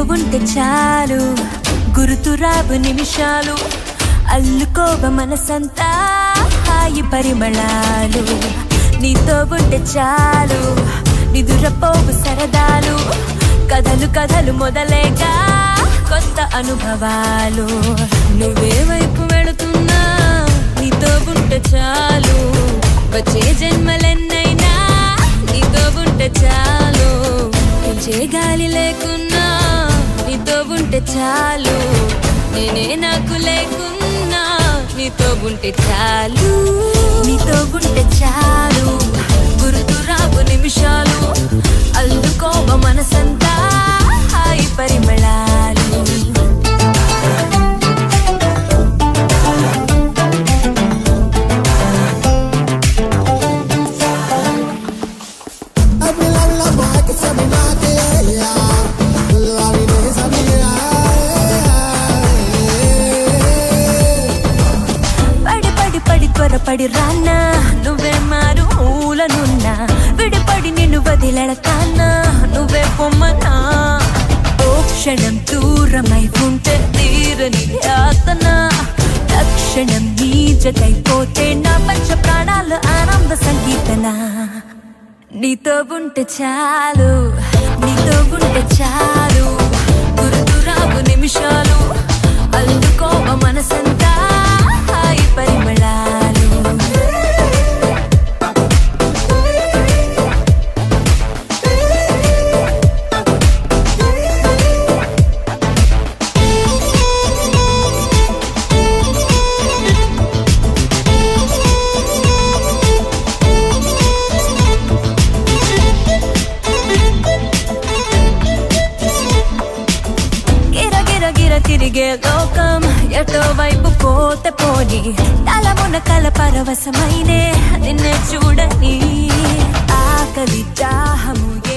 ఉంటే చాలు గురుతురావు నిమిషాలు అల్లుకోవ మనసంతా హాయి పరిమళాలు నీతో ఉంటే చాలు నిదురపోవు సరదాలు కథలు కథలు మొదలేగా కొత్త అనుభవాలు నువ్వే వైపు వెళుతున్నా నీతో ఉంటే చాలు వచ్చే జన్మలెన్నైనా నీతో ఉంటే చాలు పిలిచే గాలి లేకున్నా నీతో ఉంటే చాలు నేనే నాకు లేకున్నా నీతో ఉంటే చాలు నీతో ఉంటే చాలు గుర్తురావు నిమిషాలు అల్లుకోవ మనసంతా హాయి పరిమళాలు పడి పడి పడి త్వరపడి రానా నువ్వే మారు ఊలనున్నా విడిపడి నిన్ను వదిలెడతానా నువ్వే పొమ్మనా ఓ క్షణం దూరమై ఉంటే తీరని యాతన తక్షణం నీ జతైపోతే నా పంచ ప్రాణాలు ఆనంద సంగీతన నీతో ఉంటే చాలు నీతో ఉంటే చాలు గుర్తురావు నిమిషాలు అందుకోవ మనసంతా హాయి పరిమళాలు గిర గిర గిర తిరిగే లోకం ఎటో వైపు పోతే పోని తలమున కల పరవశమైనే నిన్నే చూడని ఆకలి దాహము